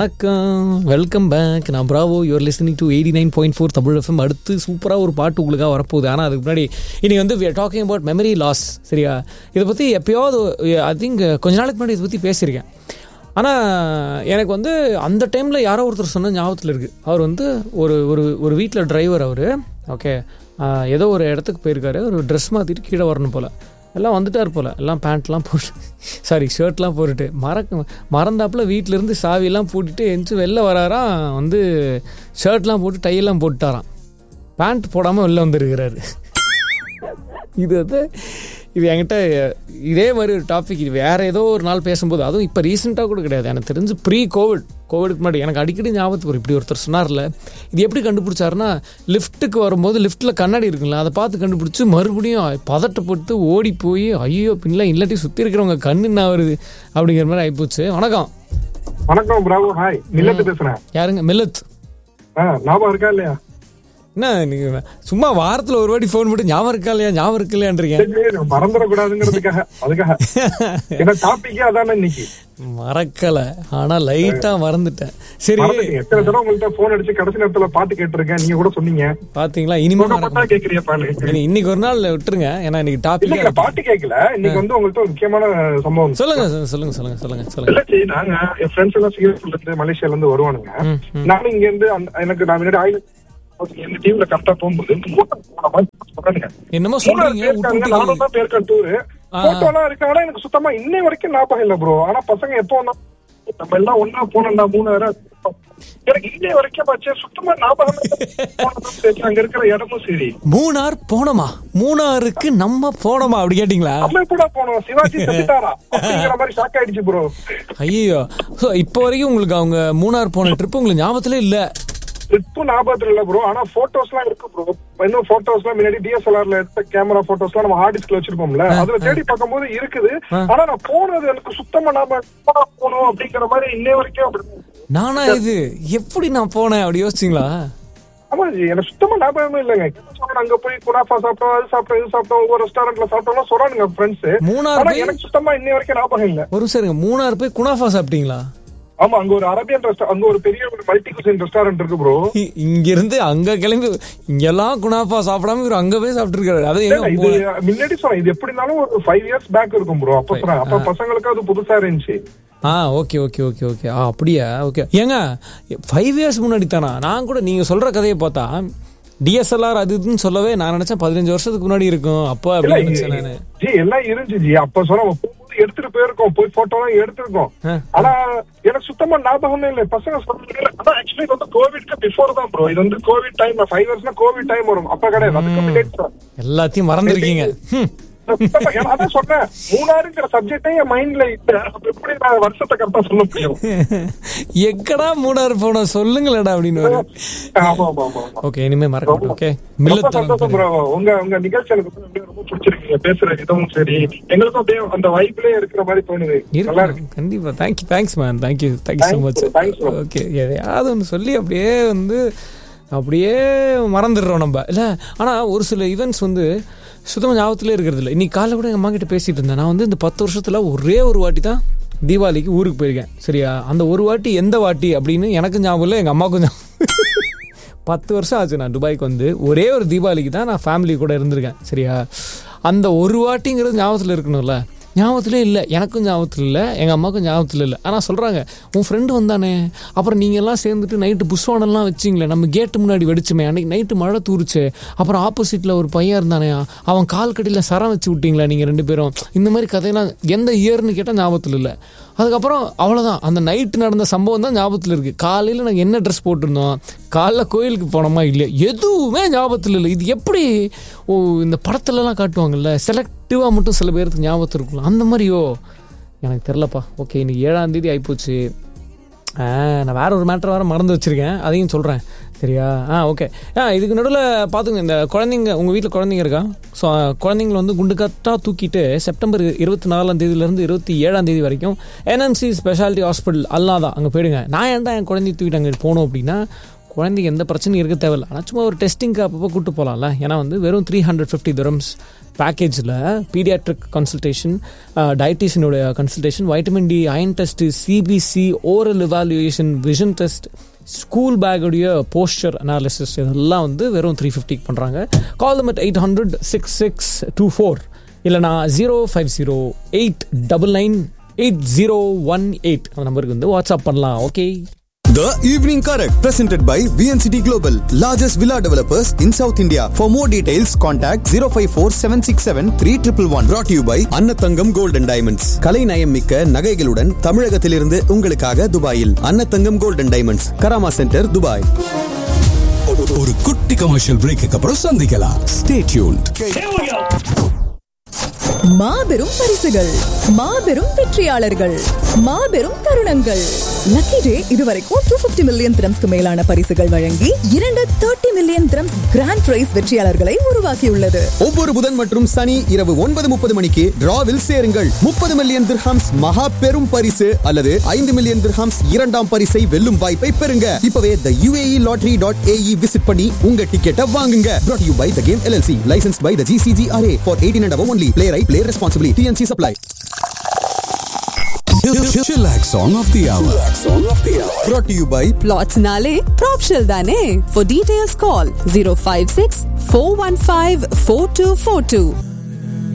வணக்கம் welcome back நான் Bravo you're listening to eighty nine point four Tamil FM அடுத்து சூப்பராக ஒரு பாட்டு உங்களுக்காக வரப்போகுது ஆனால் அதுக்கு முன்னாடி இன்னைக்கு வந்து டாக்கிங் அபவுட் மெமரி லாஸ் சரியா இதை பற்றி எப்பயாவது ஐ திங்க் கொஞ்ச நாளைக்கு முன்னாடி இதை பற்றி பேசியிருக்கேன் ஆனால் எனக்கு வந்து அந்த டைமில் யாரோ ஒருத்தர் சொன்ன ஞாபகத்தில் இருக்குது அவர் வந்து ஒரு ஒரு ஒரு வீட்டில் டிரைவர் அவர் ஓகே ஏதோ ஒரு இடத்துக்கு போயிருக்காரு ஒரு ட்ரெஸ் மாற்றிட்டு கீழே வரணும் போல் எல்லாம் வந்துட்டார் போல் எல்லாம் பேண்ட்லாம் போட்டு சாரி ஷர்ட்லாம் போட்டுட்டு மறக்க மறந்தாப்புல வீட்டிலேருந்து சாவியெல்லாம் பூட்டிட்டு எந்திச்சு வெளில வராராம் வந்து ஷர்ட்லாம் போட்டு டையெல்லாம் போட்டுட்டாராம் பேண்ட் போடாமல் வெளில வந்துருக்கிறாரு இது வந்து இது என்கிட்ட இதே மாதிரி ஒரு டாபிக் இது வேறு ஏதோ ஒரு நாள் பேசும்போது அதுவும் இப்போ ரீசெண்டாக கூட கிடையாது எனக்கு தெரிஞ்சு ப்ரீ கோவிட் கோவிடுக்கு முன்னாடி எனக்கு அடிக்கடி ஞாபகத்துக்கு வரும் இப்படி ஒருத்தர் சொன்னார்ல இது எப்படி கண்டுபிடிச்சாருன்னா லிஃப்ட்டுக்கு வரும்போது லிஃப்ட்டில் கண்ணாடி இருக்குங்களா அதை பார்த்து கண்டுபிடிச்சி மறுபடியும் பதட்டப்பட்டு ஓடி போய் ஐயோ பின்லாம் இல்லாட்டி சுற்றி இருக்கிறவங்க கண்ணு என்ன வருது அப்படிங்கிற மாதிரி ஆகிப்போச்சு வணக்கம் வணக்கம் பிராவோ ஹாய் மில்லத்து பேசுறேன் யாருங்க மில்லத் ஆ, ஞாபகம் இருக்கா இல்லையா என்ன நீங்க சும்மா வாரத்தில் ஒரு வாட்டி ஃபோன் போட்டு ஞாபகம் இருக்கா இல்லையா ஞாபகம் இருக்கு இல்லையான்றீங்க சரி, மறந்துடக்கூடாதுங்கிறதுக்காக அதுக்காக ஏன்னா டாபிக்கே அதானே இன்னைக்கு மறக்கல ஆனா லைட்டா மறந்துட்டேன் சரி மறந்துட்டீங்க. எத்தனை தடவை உங்கள்ட்ட போன் அடிச்சு கடைசி நேரத்துல பாட்டு கேட்டிருக்கேன் நீங்க கூட சொன்னீங்க பாத்தீங்களா இனிமே உங்க மறக்க மட்டும் கேக்குறியா பாரு இனி- இன்னைக்கு ஒரு நாள் விட்டுருங்க ஏன்னா இன்னைக்கு டாபிக் இல்ல பாட்டு கேட்கல இன்னைக்கு வந்து உங்கள்ட்ட ஒரு முக்கியமான சம்பவம் சொல்லுங்க சொல்லுங்க சொல்லுங்க சொல்லுங்க சொல்லுங்க இல்ல சரி நாங்க என் ஃப்ரெண்ட்ஸ் எல்லாம் சிங்கப்பூர்ல இருந்து மலேசியால இருந்து வருவானுங்க ம், ம். நானும் இங்க இருந்து அந்த- எனக்கு நான் முன்னாடி ஆயில் எங்க டீம்ல கரெக்டா போகும்போது மூணார் போன மாதிரி சொல்றானுங்க. என்னமோ மூணார் சொல்றீங்க போயிருக்காங்க, விட்டு நானும் விட்டு தான் போயிருக்கேன் டூரு ஆ. போட்டோ எல்லாம் இருக்கு ஆனா எனக்கு சுத்தமா இன்னை வரைக்கும் ஞாபகம் இல்ல ப்ரோ ஆனா பசங்க எப்போ வந்தா நம்ம எல்லாம் ஒன்னா போனோம்டா மூணாறு எனக்கு இன்னை வரைக்கும் ஆச்சு சுத்தமா ஞாபகம் இல்ல. போனதும் சரி, அங்க இருக்கிற இடமும் சரி மூணார் போனோமா மூணாருக்கு நம்ம போனோமா அப்படி கேட்டீங்களா நம்ம கூட போனோம் சிவாஜி செத்துட்டாரா அப்படிங்கிற மாதிரி ஷாக் ஆயிடுச்சு ப்ரோ ஐயோ ஸோ இப்போ வரைக்கும் உங்களுக்கு அவங்க மூணார் போன ட்ரிப் உங்களுக்கு ஞாபகத்திலே இல்ல இப்போ ஞாபகத்துல இல்ல ப்ரோ ஆனா போட்டோஸ் எல்லாம் இருக்கு ப்ரோ இன்னும் போட்டோஸ் எல்லாம் முன்னாடி டிஎஸ்எல்ஆர்ல எடுத்த கேமரா போட்டோஸ் எல்லாம் நம்ம ஹார்ட் டிஸ்க்ல வச்சிருப்போம்ல அதுல தேடி பார்க்கும்போது இருக்குது ஆனா நான் போனது எனக்கு சுத்தமா நாம எப்படா போனோம் அப்படிங்கிற மாதிரி இன்னை வரைக்கும் அப்படி நானா இது எப்படி நான் போனேன் அப்படி யோசிச்சிங்களா ஆமா ஜி எனக்கு சுத்தமா ஞாபகமே இல்லைங்க என்ன சொல்றாங்க அங்க போய் குனாஃபா சாப்பிட்டோம் அது சாப்பிட்டோம் இது சாப்பிட்டோம் ஒவ்வொரு ரெஸ்டாரண்ட்ல சாப்பிட்டோம் சொல்றானுங்க ஃப்ரெண்ட்ஸ் மூணார் ஆனா போய் எனக்கு சுத்தமா இன்னை வரைக்கும் ஞாபகம் இல்ல ஒரு சரிங்க மூணார் போய் குனாஃபா சாப்பிட்டீங்களா ஆமா அங்க ஒரு அரபியன் ரெஸ்டா அங்க ஒரு பெரிய ஒரு மல்டி குசின் ரெஸ்டாரண்ட் இருக்கு ப்ரோ இ- இங்கிருந்து அங்க கிளம்பி இங்கெல்லாம் குனாஃபா சாப்பிடாம இவர் அங்க போய் சாப்பிட்டுருக்காரு அது எங்க இது முன்னாடி சொன்னேன் இது எப்படி இருந்தாலும் ஒரு ஃபைவ் இயர்ஸ் பேக் இருக்கும் ப்ரோ அப்ப சொல்றேன் அப்ப பசங்களுக்கு அது புதுசா இருந்துச்சு ஆ ஓகே ஓகே ஓகே ஓகே ஆ அப்படியா ஓகே ஏங்க ஃபைவ் இயர்ஸ் முன்னாடி தானா நான் கூட நீங்கள் சொல்கிற கதையை பார்த்தா டிஎஸ்எல்ஆர் அது இதுன்னு சொல்லவே நான் நினச்சேன் பதினஞ்சு வருஷத்துக்கு முன்னாடி இருக்கும் அப்போ இல்ல, அப்படின்னு நினச்சேன் நான் ஜி எல்லாம் இருந்துச்சு ஜி அப்ப சொல்ல நம்ம போகும்போது எடுத்துட்டு போயிருக்கோம் போய் போட்டோ எல்லாம் எடுத்திருக்கோம் ஆ. ஆனா எனக்கு சுத்தமா ஞாபகமே இல்ல பசங்க சொல்றாங்க ஆனா ஆக்சுவலி இது வந்து கோவிட்க்கு பிஃபோர் தான் ப்ரோ இது வந்து கோவிட் டைம் ஃபைவ் இயர்ஸ்னா கோவிட் டைம் வரும் அப்ப கிடையாது அதுக்கு முன்னாடி தான். எல்லாத்தையும் மறந்துருக்கீங்க ம். சுத்தமா, ஏன்னா அதான் சொன்னேன் மூணாறுங்கிற சப்ஜெக்டே என் மைண்ட்ல இல்ல அப்ப எப்படி நான் வருஷத்தை கரெக்டா சொல்ல முடியும் எக்கடா மூணார் போனோம் சொல்லுங்களேடா அப்படின்னு வரும். ஆமா ஆமா ஆமா ஆமா. ஓகே இனிமே மறக்க மாட்டேன் ஓகே ரொம்ப மில்லத் சந்தோஷம் ப்ரோ உங்க உங்க நிகழ்ச்சி எனக்கு வந்து அப்படியே ரொம்ப பிடிச்சிருக்கீங்க பேசுற விதமும் சரி எங்களுக்கும் அப்படியே அந்த வைப்லயே இருக்கிற மாதிரி தோணுது நல்லா இருக்கு இருக்கு கண்டிப்பா thank you thanks man thank you thank you so Thanks much bro, thanks bro. Okay எதையாவது ஒன்று சொல்லி அப்படியே வந்து அப்படியே மறந்துடுறோம் நம்ம இல்லை ஆனால் ஒரு சில ஈவெண்ட்ஸ் வந்து சுத்தமாக ஞாபகத்திலே இருக்கிறது இல்லை இன்னைக்கு காலைல கூட எங்கள் அம்மா கிட்ட பேசிட்டு இருந்தேன் நான் வந்து இந்த பத்து வருஷத்தில் ஒரே ஒரு வாட்டி தான் தீபாவளிக்கு ஊருக்கு போயிருக்கேன் சரியா அந்த ஒரு வாட்டி எந்த வாட்டி அப்படின்னு எனக்கு ஞாபகம் இல்லை எங்கள் அம்மாவுக்கும் ஞாபகம் பத்து வருஷம் ஆச்சு நான் துபாய்க்கு வந்து ஒரே ஒரு தீபாவளிக்கு தான் நான் ஃபேமிலி கூட இருந்திருக்கேன் சரியா அந்த ஒரு வாட்டிங்கிறது ஞாபகத்தில் இருக்கணும்ல ஞாபகத்திலே இல்லை எனக்கும் ஞாபகத்தில் இல்லை எங்கள் அம்மாவுக்கும் ஞாபகத்தில் இல்லை ஆனால் சொல்கிறாங்க உன் ஃப்ரெண்டு வந்தானே அப்புறம் நீங்கள் எல்லாம் சேர்ந்துட்டு நைட்டு புஷ்வானெல்லாம் வச்சிங்களே நம்ம கேட்டு முன்னாடி வெடிச்சுமே அன்னைக்கு நைட்டு மழை தூருச்சு அப்புறம் ஆப்போசிட்டில் ஒரு பையன் இருந்தானே அவன் கால் கடியில் சரம் வச்சு விட்டீங்களா நீங்கள் ரெண்டு பேரும் இந்த மாதிரி கதையெல்லாம் எந்த இயர்னு கேட்டால் ஞாபகத்தில் இல்லை அதுக்கப்புறம் அவ்வளோதான் அந்த நைட்டு நடந்த சம்பவம் தான் ஞாபகத்தில் இருக்குது காலையில் நாங்கள் என்ன ட்ரெஸ் போட்டிருந்தோம் காலைல கோயிலுக்கு போனோமா இல்லையா எதுவுமே ஞாபகத்தில் இல்லை இது எப்படி ஓ இந்த படத்துலலாம் காட்டுவாங்கல்ல செலக்டிவாக மட்டும் சில பேருக்கு ஞாபகத்தில் இருக்கும்ல அந்த மாதிரியோ எனக்கு தெரிலப்பா ஓகே இன்னைக்கு ஏழாம் தேதி ஆகிப்போச்சு ஆ, நான் வேற ஒரு மேட்டர் வேறு மறந்து வச்சுருக்கேன் அதையும் சொல்கிறேன் சரியா ஆ ஓகே ஆ இதுக்கு நடுவில் பார்த்துங்க இந்த குழந்தைங்க உங்கள் வீட்டில் குழந்தைங்க இருக்கா ஸோ குழந்தைங்கள வந்து குண்டுக்கட்டாக தூக்கிட்டு செப்டம்பர் இருபத்தி நாலாம் தேதியிலேருந்து இருபத்தி ஏழாம் தேதி வரைக்கும் என்எம்சி ஸ்பெஷாலிட்டி ஹாஸ்பிட்டல் அல்லாதான் அங்கே போயிடுங்க நான் ஏன்டா என் குழந்தைய தூக்கிட்டு அங்கே போகணும் அப்படின்னா குழந்தைக்கு எந்த பிரச்சனையும் இருக்க தேவையில்ல ஆனால் சும்மா ஒரு டெஸ்டிங்க்கு அப்பப்போ கூட்டு போகலாம்ல ஏன்னா வந்து வெறும் த்ரீ ஹண்ட்ரட் ஃபிஃப்டி திரம்ஸ் பேக்கேஜில் பீடியாட்ரிக் கன்சல்டேஷன் டயட்டிஷியனுடைய consultation vitamin D iron test CBC oral evaluation vision test school பேக்குடைய போஸ்டர் அனாலிசிஸ் இதெல்லாம் வந்து வெறும் த்ரீ ஃபிஃப்டிக்கு பண்ணுறாங்க call at eight hundred six six two four இல்லைனா zero five zero eight double nine eight zero one eight அந்த நம்பருக்கு வந்து வாட்ஸ்அப் பண்ணலாம் okay The Evening Correct, presented by VNCT Global, largest villa developers in South India. For more details, contact 054 767 3111. Brought to you by Annathangam Gold and Diamonds. கலை நயம் மிக்க நகைகளுடன் தமிழகத்திலிருந்து உங்களுக்காக துபாயில் Annathangam Gold and Diamonds, Karama centre Dubai ஒரு குட்டி commercial brake அப்புறம் சந்திக்கலாம் ஸ்டே டியூன்ட் மாபெரும் பரிசுகள் மாபெரும் வெற்றியாளர்கள் மாபெரும் தருணங்கள் லக்கி டே இதுவரைக்கும் டூ பிப்டி மில்லியன் திரம்ஸ்க்கு மேலான பரிசுகள் வழங்கி இரண்டு thirty million dirhams grand prize வெற்றியாளர்களை உருவாக்கியுள்ளது ஒவ்வொரு புதன் மற்றும் சனி இரவு ஒன்பது முப்பது மணிக்கு டிராவில் சேருங்கள் முப்பது மில்லியன் திர்ஹாம்ஸ் மகா பெரும் பரிசு அல்லது ஐந்து மில்லியன் திர்ஹாம்ஸ் இரண்டாம் பரிசை வெல்லும் வாய்ப்பை பெறுங்க இப்பவே the UAE lottery dot AE visit பண்ணி உங்க டிக்கெட்டை வாங்குங்க brought you by the game LLC license by the GCGRA for eighteen and above only play right play responsibly T&C apply Chillax song of the hour. Song of the hour. brought to you by Plotsnale, Propshell Dane. For details, call 056 415 4242.